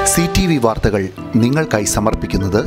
C T V വാർത്തകൾ നിങ്ങൾക്കായി സമർപ്പിക്കുന്നത്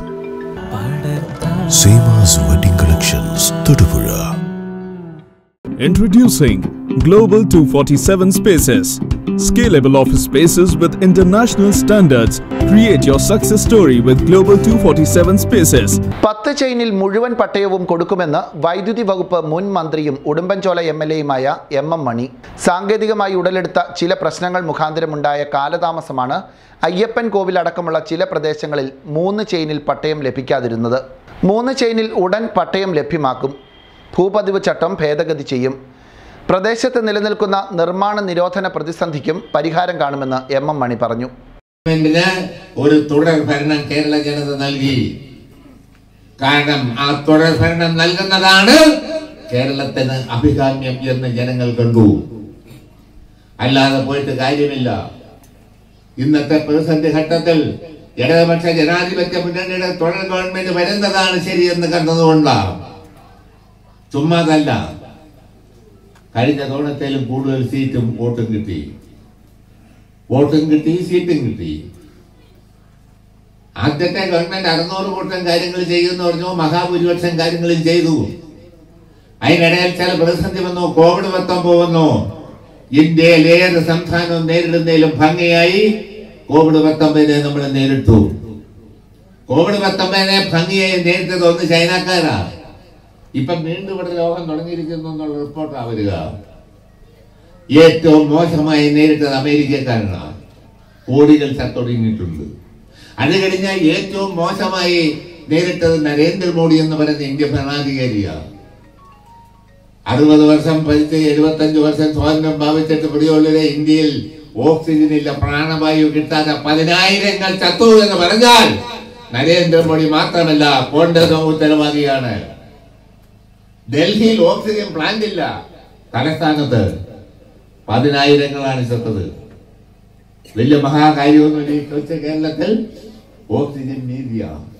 Seemas wedding collections Thodupuzha Introducing Global 247 Spaces. Scalable office spaces with international standards. Create your success story with Global 247 Spaces. പത്ത് ചെയിനിൽ മുഴുവൻ പട്ടയവും കൊടുക്കുമെന്ന് വൈദ്യുതി വകുപ്പ് മുൻ മന്ത്രിയും ഉടുമ്പൻചോല എം എൽ എയുമായ എം എം മണി സാങ്കേതികമായി ഉടലെടുത്ത ചില പ്രശ്നങ്ങൾ മുഖാന്തരമുണ്ടായ കാലതാമസമാണ് അയ്യപ്പൻ കോവിൽ അടക്കമുള്ള ചില പ്രദേശങ്ങളിൽ മൂന്ന് ചെയിനിൽ പട്ടയം ലഭിക്കാതിരുന്നത് മൂന്ന് ചെയിനിൽ ഉടൻ പട്ടയം ലഭ്യമാക്കും ഭൂപതിവ് ചട്ടം ഭേദഗതി ചെയ്യും പ്രദേശത്ത് നിലനിൽക്കുന്ന നിർമ്മാണ നിരോധന പ്രതിസന്ധിക്കും പരിഹാരം കാണുമെന്ന് എം എം മണി പറഞ്ഞു ഗവൺമെന്റിന് ഒരു തുടർ ഭരണം കേരള ജനത നൽകി കാരണം ആ തുടർ ഭരണം നൽകുന്നതാണ് കേരളത്തിന് അഭികാമ്യം എന്ന് ജനങ്ങൾ കണ്ടു അല്ലാതെ പോയിട്ട് കാര്യമില്ല ഇന്നത്തെ പ്രതിസന്ധി ഘട്ടത്തിൽ ഇടതുപക്ഷ ജനാധിപത്യ മുന്നണിയുടെ തുടർ ഗവൺമെന്റ് വരുന്നതാണ് ശരിയെന്ന് കണ്ടതുകൊണ്ടാണ് ചുമ്മാതല്ല കഴിഞ്ഞ തവണത്തേലും കൂടുതൽ സീറ്റും വോട്ടും കിട്ടി വോട്ടും കിട്ടി സീറ്റും കിട്ടി ആദ്യത്തെ ഗവൺമെന്റ് അറുന്നൂറ് കൂട്ടം കാര്യങ്ങൾ ചെയ്യുമെന്ന് പറഞ്ഞു മഹാഭൂരിപക്ഷം കാര്യങ്ങളും ചെയ്തു അതിനിടയിൽ ചില പ്രതിസന്ധി വന്നു കോവിഡ് പത്തൊമ്പത് വന്നു ഇന്ത്യയിൽ ഏത് സംസ്ഥാനവും നേരിടുന്നതിലും ഭംഗിയായി കോവിഡ് പത്തൊമ്പതിനെ നമ്മൾ നേരിട്ടു കോവിഡ് പത്തൊമ്പതിനെ ഭംഗിയായി നേരിട്ടത് ഒന്ന് ചൈനക്കാരാ ഇപ്പം വീണ്ടും ഇവിടെ ലോകം തുടങ്ങിയിരിക്കുന്നു എന്നുള്ള റിപ്പോർട്ടാണ് വരിക ഏറ്റവും മോശമായി നേരിട്ടത് അമേരിക്കക്കാരനാണ് കോടികൾ ചത്തൊടുങ്ങിയിട്ടുണ്ട് അത് കഴിഞ്ഞാൽ ഏറ്റവും മോശമായി നേരിട്ടത് നരേന്ദ്രമോദി എന്ന് പറയുന്ന ഇന്ത്യ ഭരണാധികാരിയാണ് അറുപത് വർഷം ഭരിച്ച് എഴുപത്തഞ്ച് വർഷം സ്വാതന്ത്ര്യം ഭാവിച്ചിട്ട് പിടിയുള്ളവരെ ഇന്ത്യയിൽ ഓക്സിജൻ ഇല്ല പ്രാണവായു കിട്ടാതെ പതിനായിരങ്ങൾ ചത്തു എന്ന് പറഞ്ഞാൽ നരേന്ദ്രമോദി മാത്രമല്ല കോൺഗ്രസ് ഉത്തരവാദിയാണ് ഡൽഹിയിൽ ഓക്സിജൻ പ്ലാന്റ് ഇല്ല തലസ്ഥാനത്ത് പതിനായിരങ്ങളാണ് ചത്തത് വലിയ മഹാകാര്യമൊന്നുമില്ല ഈ കൊച്ചു കേരളത്തിൽ ഓക്സിജൻ നീതിയാണ്